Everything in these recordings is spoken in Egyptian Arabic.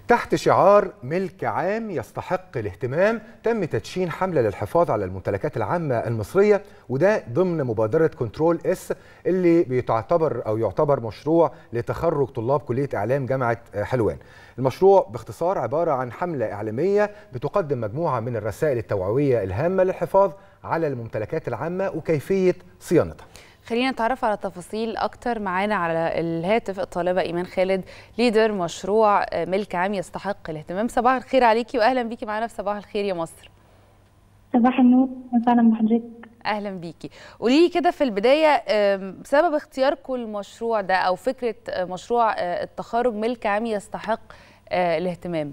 تحت شعار ملك عام يستحق الاهتمام تم تدشين حملة للحفاظ على الممتلكات العامة المصرية وده ضمن مبادرة كنترول اس اللي بيعتبر أو يعتبر مشروع لتخرج طلاب كلية إعلام جامعة حلوان المشروع باختصار عبارة عن حملة إعلامية بتقدم مجموعة من الرسائل التوعوية الهامة للحفاظ على الممتلكات العامة وكيفية صيانتها خلينا نتعرف على تفاصيل اكتر معانا على الهاتف الطالبه ايمان خالد ليدر مشروع ملك عام يستحق الاهتمام صباح الخير عليكي واهلا بيكي معانا في صباح الخير يا مصر صباح النور وسهلا بحضرتك اهلا بيكي قولي لي كده في البدايه سبب اختياركم المشروع ده او فكره مشروع التخرج ملك عام يستحق الاهتمام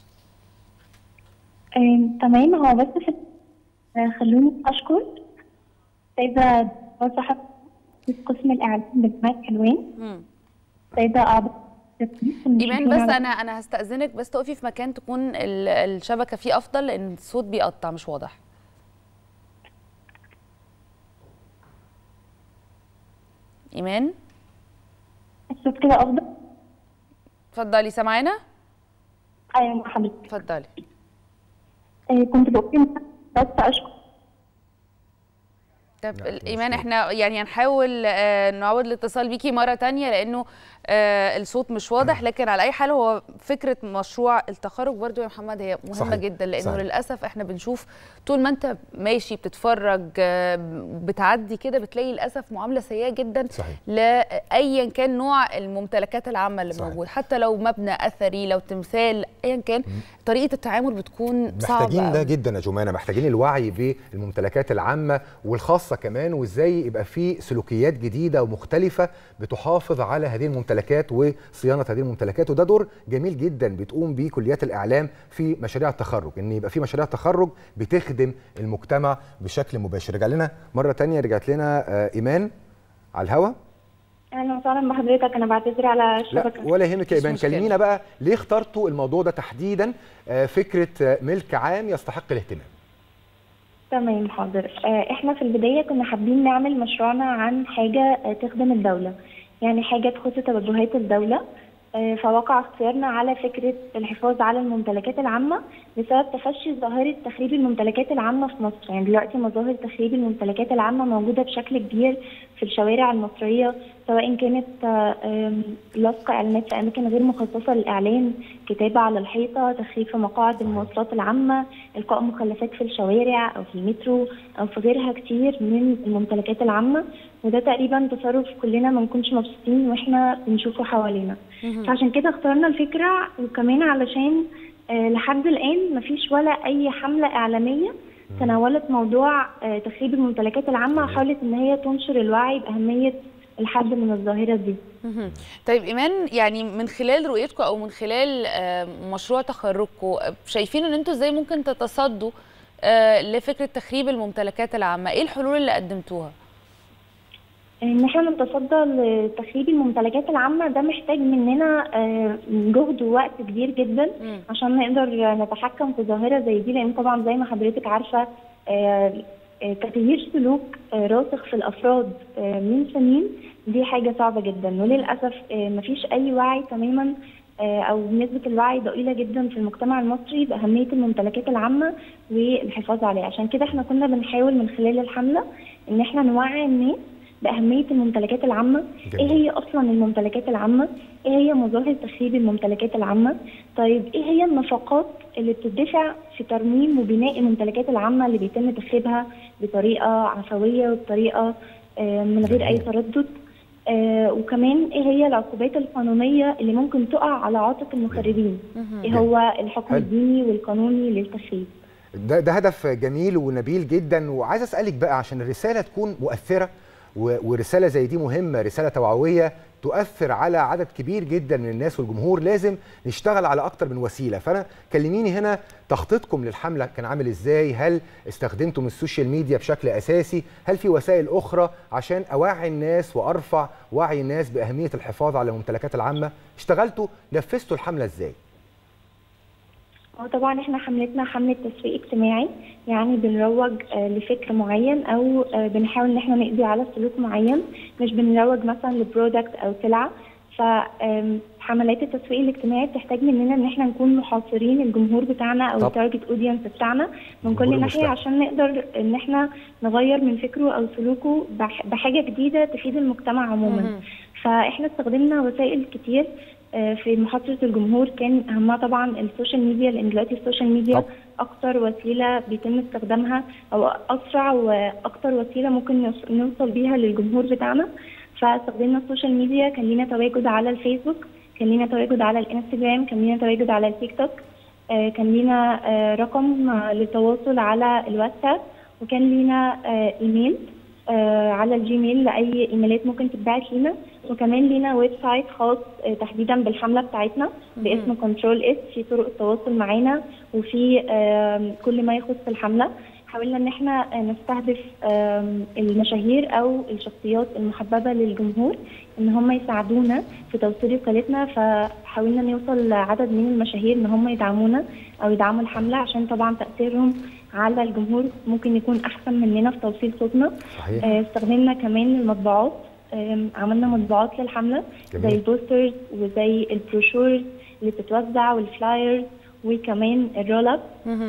تمام هو بس في خلوني اشكر سيدة صاحب في قسم الاعلام بجامعه حلوان سيده اعضاء ايمان بس انا انا هستاذنك بس تقفي في مكان تكون الشبكه فيه افضل لان الصوت بيقطع مش واضح ايمان الصوت كده افضل اتفضلي سامعانا ايوه مع حضرتك اتفضلي آه كنت بقول بس اشكر طب ايمان احنا يعني هنحاول آه نعود الاتصال بيكي مره تانية لانه آه الصوت مش واضح لكن على اي حال هو فكره مشروع التخرج برضو يا محمد هي مهمه صحيح. جدا لانه صحيح. للاسف احنا بنشوف طول ما انت ماشي بتتفرج آه بتعدي كده بتلاقي للاسف معامله سيئه جدا صحيح. لايا كان نوع الممتلكات العامه اللي صحيح. موجود حتى لو مبنى اثري لو تمثال ايا كان م. طريقه التعامل بتكون صعبه محتاجين ده جدا يا جمانه محتاجين الوعي بالممتلكات العامه والخاصه كمان وازاي يبقى في سلوكيات جديده ومختلفه بتحافظ على هذه الممتلكات وصيانه هذه الممتلكات وده دور جميل جدا بتقوم بيه كليات الاعلام في مشاريع التخرج ان يبقى في مشاريع تخرج بتخدم المجتمع بشكل مباشر رجع لنا مره ثانيه رجعت لنا ايمان على الهوا اهلا وسهلا بحضرتك انا بعتذر على الشبكه لا ولا يهمك يا ايمان كلمينا بقى ليه اخترتوا الموضوع ده تحديدا فكره ملك عام يستحق الاهتمام تمام حاضر احنا في البدايه كنا حابين نعمل مشروعنا عن حاجه تخدم الدوله يعني حاجه تخص توجهات الدوله فوقع اختيارنا على فكره الحفاظ على الممتلكات العامه بسبب تفشي ظاهره تخريب الممتلكات العامه في مصر، يعني دلوقتي مظاهر تخريب الممتلكات العامه موجوده بشكل كبير في الشوارع المصريه سواء كانت لصق اعلانات في اماكن غير مخصصه للاعلان، كتابه على الحيطه، تخريب في مقاعد المواصلات العامه، القاء مخلفات في الشوارع او في المترو او في غيرها كتير من الممتلكات العامه وده تقريبا تصرف كلنا ما نكونش مبسوطين واحنا بنشوفه حوالينا. فعشان كده اخترنا الفكره وكمان علشان آه لحد الان مفيش ولا اي حمله اعلاميه تناولت موضوع آه تخريب الممتلكات العامه وحاولت ان هي تنشر الوعي باهميه الحد من الظاهره دي. طيب ايمان يعني من خلال رؤيتكم او من خلال آه مشروع تخرجكم شايفين ان انتوا ازاي ممكن تتصدوا لفكره تخريب الممتلكات العامه؟ ايه الحلول اللي قدمتوها؟ ان احنا نتصدى لتخريب الممتلكات العامه ده محتاج مننا جهد ووقت كبير جدا م. عشان نقدر نتحكم في ظاهره زي دي لان طبعا زي ما حضرتك عارفه تغيير سلوك راسخ في الافراد من سنين دي حاجه صعبه جدا وللاسف مفيش اي وعي تماما او نسبه الوعي ضئيله جدا في المجتمع المصري باهميه الممتلكات العامه والحفاظ عليها عشان كده احنا كنا بنحاول من خلال الحمله ان احنا نوعي الناس باهميه الممتلكات العامه جميل. ايه هي اصلا الممتلكات العامه ايه هي مظاهر تخريب الممتلكات العامه طيب ايه هي النفقات اللي بتدفع في ترميم وبناء الممتلكات العامه اللي بيتم تخريبها بطريقه عفويه وبطريقه من غير اي تردد آه وكمان ايه هي العقوبات القانونيه اللي ممكن تقع على عاتق المخربين ايه هو الحكم الديني والقانوني للتخريب ده ده هدف جميل ونبيل جدا وعايز اسالك بقى عشان الرساله تكون مؤثره ورساله زي دي مهمه رساله توعويه تؤثر على عدد كبير جدا من الناس والجمهور لازم نشتغل على اكتر من وسيله فانا كلميني هنا تخطيطكم للحمله كان عامل ازاي هل استخدمتم السوشيال ميديا بشكل اساسي هل في وسائل اخرى عشان اوعي الناس وارفع وعي الناس باهميه الحفاظ على الممتلكات العامه اشتغلتوا نفذتوا الحمله ازاي هو طبعا احنا حملتنا حمله تسويق اجتماعي يعني بنروج آه لفكر معين او آه بنحاول ان احنا نقضي على سلوك معين مش بنروج مثلا لبرودكت او سلعه فحملات التسويق الاجتماعي بتحتاج مننا ان احنا نكون محاصرين الجمهور بتاعنا او طب. التارجت اودينس بتاعنا من الجمهور كل ناحيه المستهدف. عشان نقدر ان احنا نغير من فكره او سلوكه بح- بحاجه جديده تفيد المجتمع عموما مهم. فاحنا استخدمنا وسائل كتير آه، في محاصره الجمهور كان اهمها طبعا السوشيال ميديا لان دلوقتي السوشيال ميديا طب. اكتر وسيله بيتم استخدامها او اسرع واكتر وسيله ممكن نوص- نوصل بيها للجمهور بتاعنا فاستخدمنا السوشيال ميديا كان لينا تواجد على الفيسبوك كان لينا تواجد على الانستجرام كان لينا تواجد على التيك توك آه، كان لينا آه، رقم آه، للتواصل على الواتساب وكان لينا آه، ايميل آه، على الجيميل لاي ايميلات ممكن تتبعت لينا وكمان لينا ويب سايت خاص آه، تحديدا بالحمله بتاعتنا باسم كنترول اس في طرق التواصل معانا وفي آم، كل ما يخص الحمله حاولنا ان احنا آه، نستهدف آم، المشاهير او الشخصيات المحببه للجمهور ان هم يساعدونا في توصيل رسالتنا فحاولنا نوصل لعدد من المشاهير ان هم يدعمونا او يدعموا الحمله عشان طبعا تاثيرهم على الجمهور ممكن يكون احسن مننا في توصيل صوتنا صحيح آه، استخدمنا كمان المطبوعات آم، عملنا مطبوعات للحمله جميل. زي البوسترز وزي البروشورز اللي بتتوزع والفلايرز وكمان الرول اب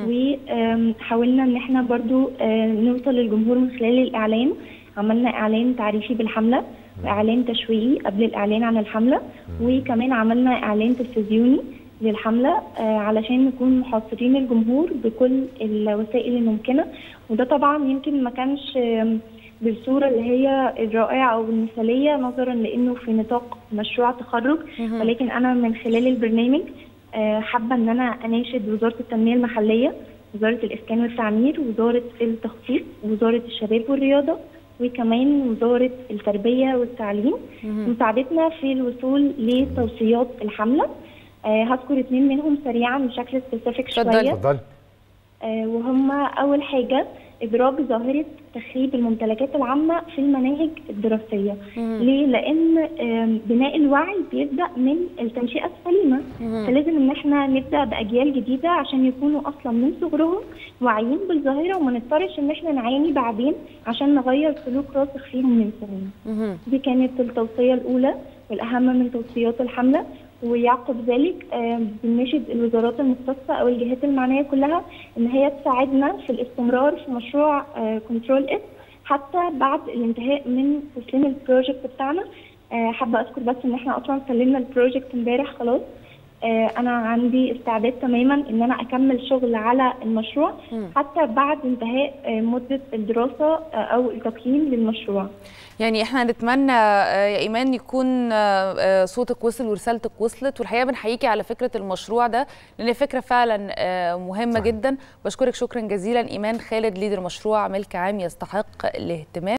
وحاولنا ان احنا برضو آه، نوصل للجمهور من خلال الاعلان عملنا اعلان تعريفي بالحمله واعلان تشويقي قبل الاعلان عن الحمله وكمان عملنا اعلان تلفزيوني للحمله آه، علشان نكون محاصرين الجمهور بكل الوسائل الممكنه وده طبعا يمكن ما كانش آم، بالصوره اللي هي الرائعه او المثاليه نظرا لانه في نطاق مشروع تخرج ولكن انا من خلال البرنامج آه، حابه ان انا اناشد وزاره التنميه المحليه وزاره الاسكان والتعمير وزاره التخطيط وزاره الشباب والرياضه وكمان وزاره التربيه والتعليم مساعدتنا في الوصول لتوصيات الحمله آه، هذكر اثنين منهم سريعا بشكل سبيسيفيك اتفضلي. شويه اتفضلي آه، وهم أول حاجة إدراج ظاهرة تخريب الممتلكات العامة في المناهج الدراسية ليه؟ لأن آم، بناء الوعي بيبدأ من التنشئة السليمة فلازم إن احنا نبدأ بأجيال جديدة عشان يكونوا أصلا من صغرهم واعيين بالظاهرة وما نضطرش إن احنا نعاني بعدين عشان نغير سلوك راسخ فيهم من سنين دي كانت التوصية الأولى والأهم من توصيات الحملة ويعقب ذلك آه، بنناشد الوزارات المختصة أو الجهات المعنية كلها إن هي تساعدنا في الاستمرار في مشروع كنترول إس حتى بعد الانتهاء من تسليم البروجكت بتاعنا آه، حابة أذكر بس إن إحنا أصلا سلمنا البروجكت امبارح خلاص آه، أنا عندي استعداد تماما إن أنا أكمل شغل على المشروع حتى بعد انتهاء آه، مدة الدراسة آه، أو التقييم للمشروع يعني احنا نتمنى آه، يا ايمان يكون آه، آه، صوتك وصل ورسالتك وصلت والحقيقه بنحييكي على فكره المشروع ده لان فكره فعلا آه، مهمه صحيح. جدا بشكرك شكرا جزيلا ايمان خالد ليدر مشروع ملك عام يستحق الاهتمام